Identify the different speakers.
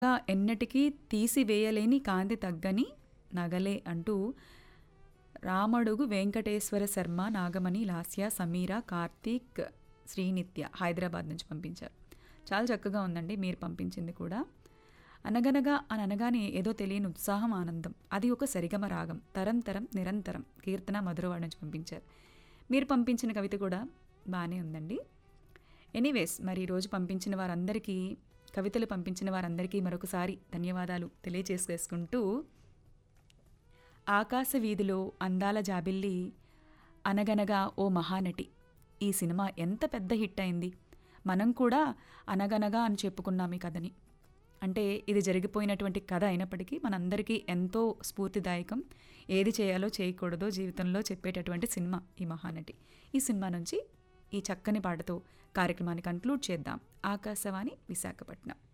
Speaker 1: ఎన్నటికీ తీసివేయలేని కాంతి తగ్గని నగలే అంటూ రామడుగు వెంకటేశ్వర శర్మ నాగమణి లాస్య సమీర కార్తీక్ శ్రీనిత్య హైదరాబాద్ నుంచి పంపించారు చాలా చక్కగా ఉందండి మీరు పంపించింది కూడా అనగనగా అని అనగానే ఏదో తెలియని ఉత్సాహం ఆనందం అది ఒక సరిగమ రాగం తరం తరం నిరంతరం కీర్తన మధురవాడ నుంచి పంపించారు మీరు పంపించిన కవిత కూడా బాగానే ఉందండి ఎనీవేస్ మరి ఈరోజు పంపించిన వారందరికీ కవితలు పంపించిన వారందరికీ మరొకసారి ధన్యవాదాలు తెలియజేసేసుకుంటూ ఆకాశ వీధిలో అందాల జాబిల్లి అనగనగా ఓ మహానటి ఈ సినిమా ఎంత పెద్ద హిట్ అయింది మనం కూడా అనగనగా అని చెప్పుకున్నాం ఈ కథని అంటే ఇది జరిగిపోయినటువంటి కథ అయినప్పటికీ మనందరికీ ఎంతో స్ఫూర్తిదాయకం ఏది చేయాలో చేయకూడదో జీవితంలో చెప్పేటటువంటి సినిమా ఈ మహానటి ఈ సినిమా నుంచి ఈ చక్కని పాటతో కార్యక్రమాన్ని కంక్లూడ్ చేద్దాం ఆకాశవాణి విశాఖపట్నం